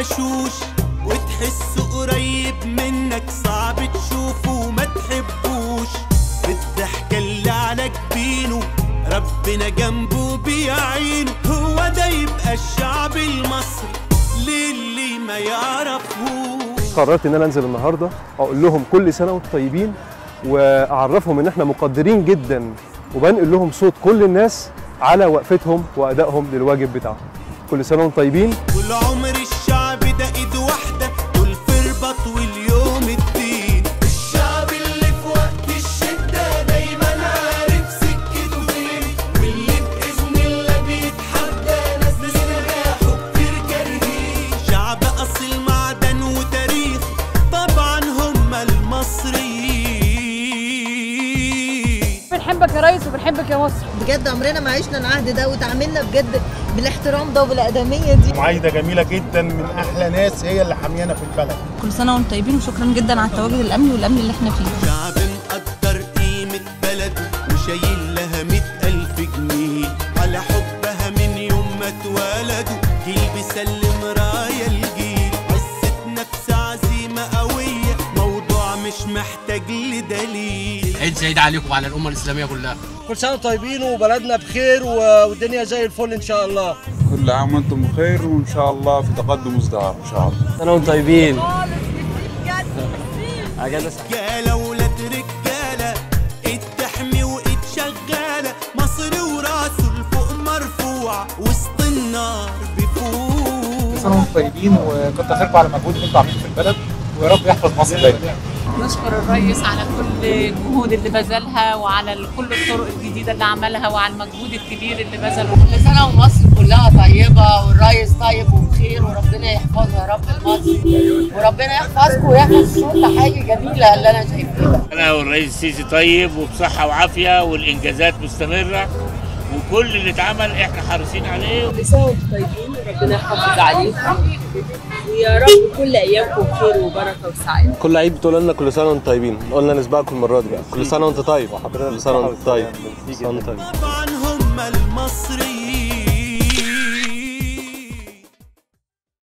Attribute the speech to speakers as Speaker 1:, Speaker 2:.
Speaker 1: بشوش وتحسه قريب منك صعب تشوفه وما تحبوش بالضحكة اللي على جبينه ربنا جنبه بيعينه هو ده يبقى الشعب المصري للي ما يعرفهوش
Speaker 2: قررت ان انا انزل النهارده اقول لهم كل سنه وانتم طيبين واعرفهم ان احنا مقدرين جدا وبنقل لهم صوت كل الناس على وقفتهم وادائهم للواجب بتاعهم كل سنه وانتم طيبين
Speaker 1: طول عمر الشعب ده ايد واحدة دول في رباط واليوم الدين الشعب اللي في وقت الشدة دايما عارف سكته فين واللي بإذن الله بيتحدى ناس بنجاحه كتير كارهين شعب أصيل معدن وتاريخ طبعا هم المصريين
Speaker 3: بنحبك يا ريس وبنحبك يا مصر
Speaker 4: بجد عمرنا ما عشنا العهد ده وتعاملنا بجد بالاحترام ده وبالادميه دي
Speaker 5: معايده جميله جدا من احلى ناس هي اللي حاميانا في البلد
Speaker 6: كل سنه وانتم طيبين وشكرا جدا على التواجد الامني والامن اللي احنا فيه
Speaker 1: شعب مقدر قيمة بلده وشايل لها مئة ألف جنيه على حبها من يوم ما اتولدوا جيل بيسلم راية الجيل عزة نفس عزيمة قوية موضوع مش محتاج لدليل
Speaker 7: عيد سعيد عليكم وعلى الامه الاسلاميه كلها
Speaker 8: كل سنه طيبين وبلدنا بخير والدنيا زي الفل ان شاء الله
Speaker 9: كل عام وانتم بخير وان شاء الله في تقدم وازدهار ان شاء الله
Speaker 8: سنه وانتم طيبين
Speaker 1: رجالة ولاد رجالة ايد تحمي وايد شغالة مصر وراسه لفوق مرفوع وسط النار بيفوق
Speaker 5: سنه وانتم طيبين وكتر خيركم على مجهود اللي انتم عاملينه في البلد ويا رب يحفظ مصر دايما
Speaker 3: نشكر الريس على كل الجهود اللي بذلها وعلى كل الطرق الجديده اللي عملها وعلى المجهود الكبير اللي بذله
Speaker 6: كل سنه ومصر كلها طيبه والريس طيب وبخير وربنا يحفظه يا رب المصري وربنا يحفظكم ويحفظ الشرطه حاجه جميله اللي انا شايفاها
Speaker 7: انا والرئيس السيسي طيب وبصحه وعافيه والانجازات مستمره وكل اللي اتعمل احنا حريصين عليه
Speaker 6: كل سنه وانتم طيبين وربنا يحافظ عليكم ويا رب كل ايامكم بخير وبركه وسعاده
Speaker 2: كل عيد بتقول لنا كل سنه وانتم طيبين قلنا نسبقكم المره دي بقى كل سنه وانت طيب كل سنه وانت طيب كل سنه وانت طيب
Speaker 1: طبعا هم المصريين